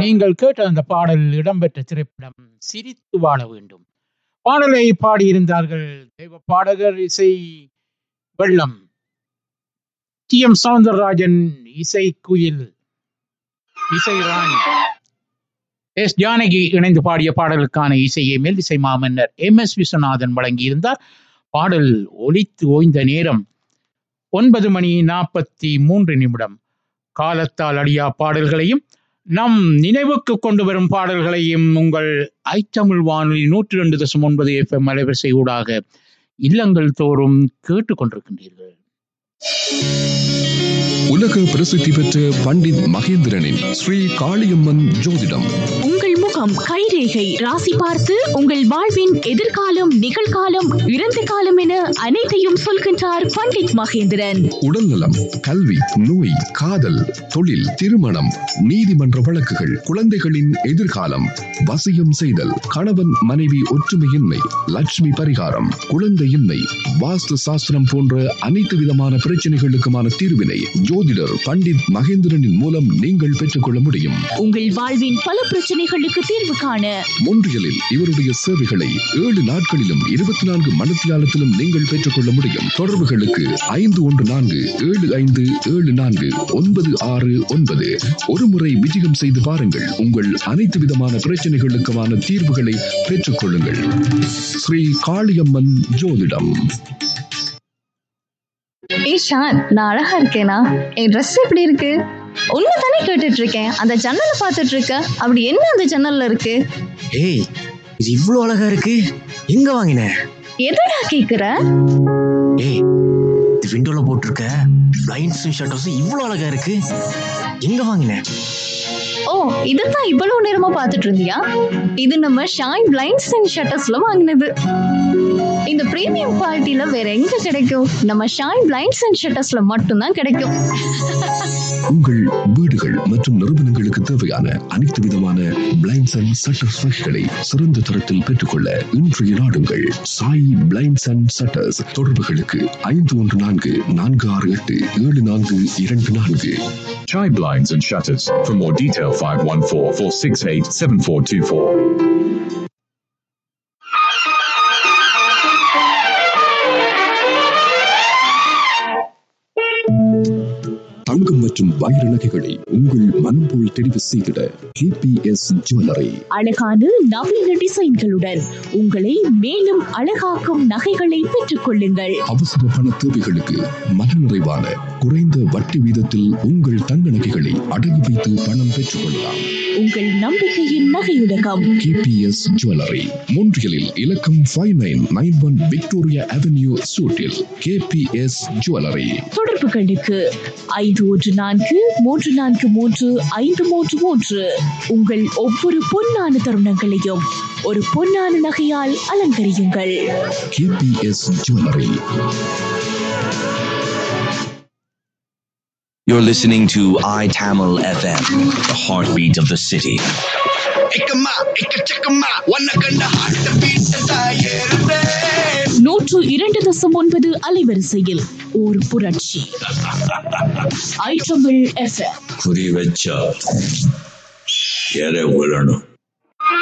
நீங்கள் கேட்ட அந்த பாடல் இடம்பெற்ற திரைப்படம் சிரித்து வாழ வேண்டும் பாடலை பாடியிருந்தார்கள் தெய்வ பாடகர் இசை வெள்ளம் டி எம் சவுந்தரராஜன் இசை குயில் இசை ராணி எஸ் ஜானகி இணைந்து பாடிய பாடலுக்கான இசையை மெல்லிசை மாமன்னர் எம் எஸ் விஸ்வநாதன் வழங்கியிருந்தார் பாடல் ஒலித்து ஓய்ந்த நேரம் ஒன்பது மணி நாற்பத்தி மூன்று நிமிடம் காலத்தால் அழியா பாடல்களையும் நம் நினைவுக்கு கொண்டு வரும் பாடல்களையும் உங்கள் ஐத்தமிழ் வானொலி நூற்றி ரெண்டு தசம் ஒன்பது எஃப்எம் அலைவரிசை ஊடாக இல்லங்கள் தோறும் கேட்டுக்கொண்டிருக்கின்றீர்கள் உலக பிரசித்தி பெற்ற பண்டித் மகேந்திரனின் ஸ்ரீ காளியம்மன் ஜோதிடம் உங்கள் முகம் கைரேகை ராசி பார்த்து உங்கள் வாழ்வின் எதிர்காலம் நிகழ்காலம் இறந்த காலம் என அனைத்தையும் சொல்கின்றார் பண்டிட் மகேந்திரன் உடல்நலம் கல்வி நோய் காதல் தொழில் திருமணம் நீதிமன்ற வழக்குகள் குழந்தைகளின் எதிர்காலம் வசியம் செய்தல் கணவன் மனைவி ஒற்றுமையின்மை லட்சுமி பரிகாரம் குழந்தையின்மை வாஸ்து சாஸ்திரம் போன்ற அனைத்து விதமான பிரச்சனைகளுக்குமான தீர்வினை ஜோதிடர் பண்டித் மகேந்திரனின் மூலம் நீங்கள் பெற்றுக்கொள்ள முடியும் உங்கள் வாழ்வின் பல பிரச்சனைகளுக்கு தீர்வு காண மொன்றியலில் இவருடைய சேவைகளை ஏழு நாட்களிலும் இருபத்தி நான்கு மணத்தியாலத்திலும் நீங்கள் பெற்றுக்கொள்ள முடியும் தொடர்புகளுக்கு ஐந்து ஒன்று நான்கு ஏழு ஐந்து ஏழு நான்கு ஒன்பது ஆறு ஒன்பது ஒரு முறை விஜயம் செய்து பாருங்கள் உங்கள் அனைத்து விதமான பிரச்சனைகளுக்குமான தீர்வுகளை பெற்றுக்கொள்ளுங்கள் ஸ்ரீ காளியம்மன் ஜோதிடம் ஏய் ஷான் நான் அழகா இருக்கேனா என் ட்ரெஸ் எப்படி இருக்கு உன்னை தானே கேட்டுட்டு இருக்கேன் அந்த ஜன்னலை பார்த்துட்டு இருக்க அப்படி என்ன அந்த ஜன்னல்ல இருக்கு ஏய் இது இவ்வளோ அழகா இருக்கு எங்க வாங்கின எதடா கேக்குற ஏய் இது விண்டோல போட்டிருக்க பிளைண்ட்ஸும் ஷட்டர்ஸும் இவ்வளோ அழகா இருக்கு எங்க வாங்கின ஓ இதுதான் இவ்வளவு நேரமா பார்த்துட்டு இருந்தியா இது நம்ம ஷாயின் பிளைண்ட்ஸ் அண்ட் ஷட்டர்ஸ்ல வாங்கினது இந்த பிரீமியம் குவாலிட்டில வேற எங்க கிடைக்கும் நம்ம ஷாயின் பிளைண்ட்ஸ் அண்ட் ஷட்டர்ஸ்ல மட்டும்தான் கிடைக்கும் உங்கள் வீடுகள் மற்றும் நிறுவனங்களுக்கு தேவையான அனைத்து விதமான பிளைண்ட்ஸ் அண்ட் சட்டர்ஸ் வகைகளை சிறந்த தரத்தில் பெற்றுக்கொள்ள இன்றைய நாடுங்கள் சாய் பிளைண்ட்ஸ் அண்ட் சட்டர்ஸ் தொடர்புகளுக்கு ஐந்து ஒன்று நான்கு நான்கு ஆறு எட்டு ஏழு நான்கு இரண்டு நான்கு Chai blinds and shutters. For more detail, 514 468 7424. தங்கம் மற்றும் வைர நகைகளை உங்கள் மனம் போல் தெரிவு செய்திட கேபிஎஸ் ஜுவல்லரி அழகான நவீன டிசைன்களுடன் உங்களை மேலும் அழகாக்கும் நகைகளை பெற்றுக் கொள்ளுங்கள் அவசர பண தேவைகளுக்கு மனநிறைவான குறைந்த வட்டி வீதத்தில் உங்கள் தங்க நகைகளை அடகு வைத்து பணம் பெற்றுக் கொள்ளலாம் உங்கள் நம்பிக்கையின் நகையுலகம் கேபிஎஸ் ஜுவல்லரி மூன்றியலில் இலக்கம் five nine nine one Victoria Avenue சூட்டில் கேபிஎஸ் ஜுவல்லரி தொடர்புகளுக்கு ஐந்து ஒன்று நான்கு மூன்று நான்கு மூன்று ஐந்து மூன்று மூன்று உங்கள் ஒவ்வொரு பொன்னான தருணங்களையும் ஒரு பொன்னான நகையால் அலங்கரியுங்கள் KPS jewellery You're listening to iTamil FM, the heartbeat of the city. எக்கம்மா எக்கச்சக்கம்மா உன்னை கண்ட ஹார்ட் பீட் தாயிருந்தே நூற்று இரண்டு தசம் ஒன்பது அலைவரிசையில் ஒரு புரட்சி ஐட்டமிழ் எஃப்எம் குறி வச்சா எற விழணும்